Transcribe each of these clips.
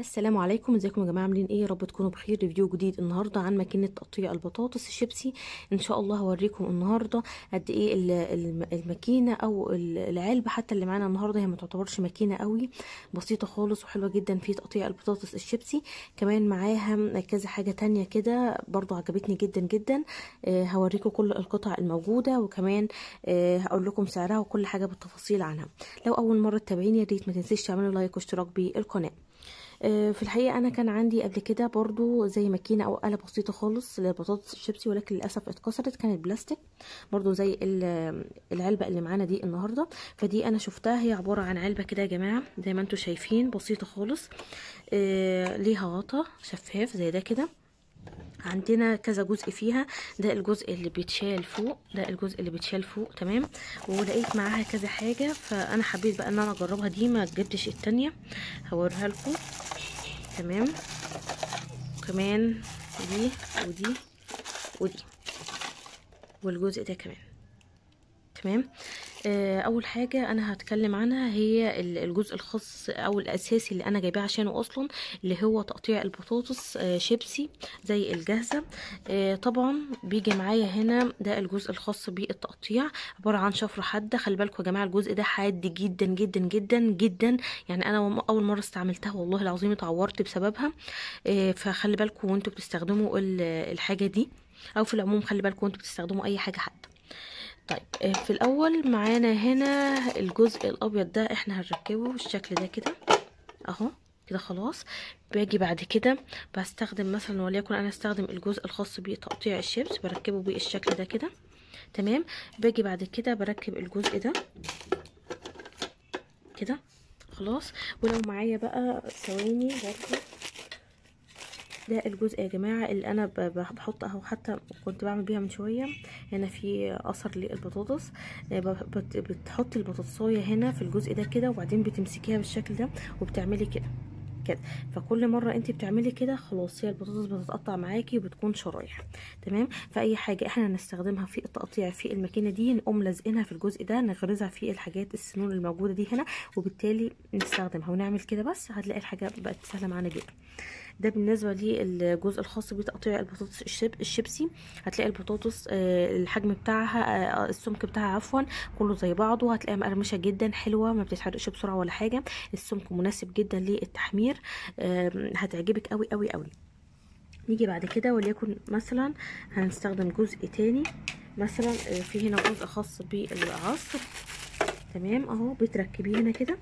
السلام عليكم ازيكم يا جماعه عاملين ايه يا رب تكونوا بخير ريفيو جديد النهارده عن ماكينه تقطيع البطاطس الشيبسي ان شاء الله هوريكم النهارده قد ايه ال- الم- الماكينه او ال- العلبه حتى اللي معانا النهارده هي ما تعتبرش ماكينه قوي بسيطه خالص وحلوه جدا في تقطيع البطاطس الشيبسي كمان معاها كذا حاجه تانية كده برضو عجبتني جدا جدا آه هوريكم كل القطع الموجوده وكمان آه هقول لكم سعرها وكل حاجه بالتفاصيل عنها لو اول مره تتابعيني يا ريت ما تنسيش تعملوا لايك واشتراك بالقناه في الحقيقه انا كان عندي قبل كده برضو زي ماكينه او آلة بسيطه خالص للبطاطس الشيبسي ولكن للاسف اتكسرت كانت بلastيك برضو زي العلبه اللي معانا دي النهارده فدي انا شفتها هي عباره عن علبه كده يا جماعه زي ما انتم شايفين بسيطه خالص ليها غطا شفاف زي ده كده عندنا كذا جزء فيها ده الجزء اللي بيتشال فوق ده الجزء اللي بيتشال فوق تمام ولقيت معاها كذا حاجه فانا حبيت بقى ان انا اجربها دي ما جبتش التانية هوريها لكم تمام كمان دي ودي ودي والجزء ده كمان تمام آه اول حاجه انا هتكلم عنها هي الجزء الخاص او الاساسي اللي انا جايباه عشانه اصلا اللي هو تقطيع البطاطس آه شيبسي زي الجاهزه آه طبعا بيجي معايا هنا ده الجزء الخاص بالتقطيع عباره عن شفره حاده خلي بالكم يا جماعه الجزء ده حاد جدا جدا جدا جدا يعني انا اول مره استعملتها والله العظيم اتعورت بسببها آه فخلي بالكم وانتوا بتستخدموا الحاجه دي او في العموم خلي بالكم وانتوا بتستخدموا اي حاجه حاده طيب في الاول معانا هنا الجزء الابيض ده احنا هنركبه بالشكل ده كده اهو كده خلاص باجي بعد كده بستخدم مثلا وليكن انا استخدم الجزء الخاص بتقطيع الشيبس بركبه بالشكل ده كده تمام باجي بعد كده بركب الجزء ده كده خلاص ولو معايا بقى ثواني برضه ده الجزء يا جماعه اللي انا بحط اهو حتى كنت بعمل بيها من شويه هنا في اثر للبطاطس بتحطي البطاطسايه هنا في الجزء ده كده وبعدين بتمسكيها بالشكل ده وبتعملي كده كده فكل مره انت بتعملي كده خلاص هي البطاطس بتتقطع معاكي وبتكون شرايح تمام فاي حاجه احنا هنستخدمها في التقطيع في الماكينه دي نقوم لازقينها في الجزء ده نغرزها في الحاجات السنون الموجوده دي هنا وبالتالي نستخدمها ونعمل كده بس هتلاقي الحاجه بقت سهله معانا جدا ده بالنسبه للجزء الخاص بتقطيع البطاطس الشيب الشيبسي هتلاقي البطاطس الحجم بتاعها السمك بتاعها عفوا كله زي بعضه هتلاقيها مقرمشه جدا حلوه ما بتتحرقش بسرعه ولا حاجه السمك مناسب جدا للتحمير هتعجبك قوي قوي قوي نيجي بعد كده وليكن مثلا هنستخدم جزء تاني مثلا في هنا جزء خاص بالعصر تمام اهو بتركبيه هنا كده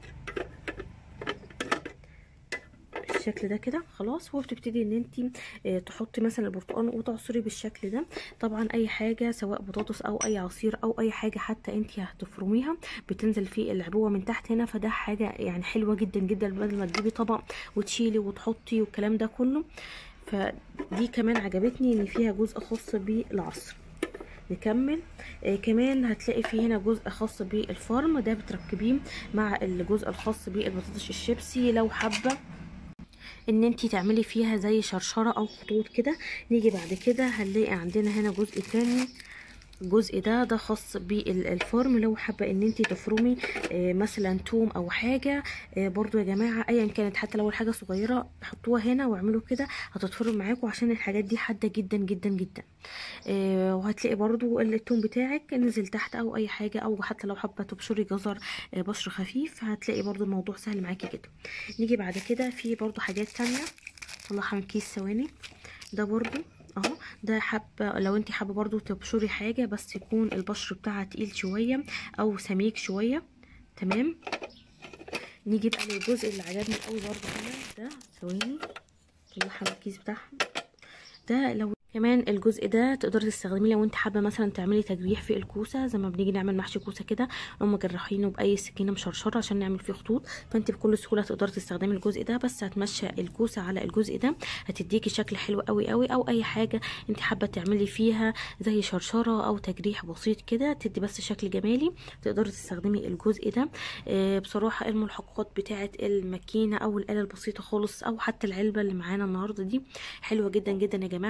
بالشكل ده كده خلاص وبتبتدي ان انت تحطي مثلا البرتقال وتعصري بالشكل ده طبعا اي حاجه سواء بطاطس او اي عصير او اي حاجه حتى انت هتفرميها بتنزل في العبوه من تحت هنا فده حاجه يعني حلوه جدا جدا بدل ما تجيبي طبق وتشيلي وتحطي والكلام ده كله فدي كمان عجبتني ان فيها جزء خاص بالعصر نكمل آه كمان هتلاقي في هنا جزء خاص بالفرم ده بتركبيه مع الجزء الخاص بالبطاطس الشيبسي لو حابه ان انتي تعملي فيها زي شرشرة او خطوط كده نيجي بعد كده هنلاقي عندنا هنا جزء تاني الجزء ده ده خاص بالفرم لو حابه ان انت تفرمي آه مثلا توم او حاجه آه برضو يا جماعه ايا كانت حتى لو الحاجه صغيره حطوها هنا واعملوا كده هتتفرم معاكم عشان الحاجات دي حاده جدا جدا جدا آه وهتلاقي برضو التوم بتاعك نزل تحت او اي حاجه او حتى لو حابه تبشري جزر بشر خفيف هتلاقي برضو الموضوع سهل معاكي جدا نيجي بعد كده في برضو حاجات تانية طلعها من كيس ثواني ده برضو اهو ده حابه لو انت حابه برضو تبشري حاجه بس يكون البشر بتاعها تقيل شويه او سميك شويه تمام نيجي بقى للجزء اللي عجبني قوي برضو هنا ده ثواني طلعها من الكيس بتاعها ده لو كمان الجزء ده تقدري تستخدميه لو انت حابه مثلا تعملي تجريح في الكوسه زي ما بنيجي نعمل محشي كوسه كده نقوم مجرحينه باي سكينه مشرشره عشان نعمل فيه خطوط فانت بكل سهوله تقدري تستخدمي الجزء ده بس هتمشي الكوسه على الجزء ده هتديكي شكل حلو قوي قوي او اي حاجه انت حابه تعملي فيها زي شرشره او تجريح بسيط كده تدي بس شكل جمالي تقدري تستخدمي الجزء ده اه بصراحه الملحقات بتاعه الماكينه او الاله البسيطه خالص او حتى العلبه اللي معانا النهارده دي حلوه جدا جدا يا جماعه كمان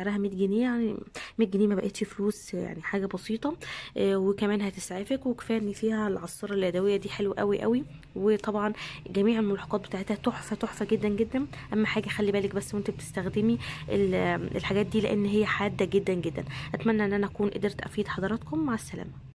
سعرها 100 جنيه يعني 100 جنيه ما بقتش فلوس يعني حاجه بسيطه آه، وكمان هتسعفك وكفايه ان فيها العصاره اليدويه دي حلوه قوي قوي وطبعا جميع الملحقات بتاعتها تحفه تحفه جدا جدا اهم حاجه خلي بالك بس وانت بتستخدمي ال- الحاجات دي لان هي حاده جدا جدا اتمنى ان انا اكون قدرت افيد حضراتكم مع السلامه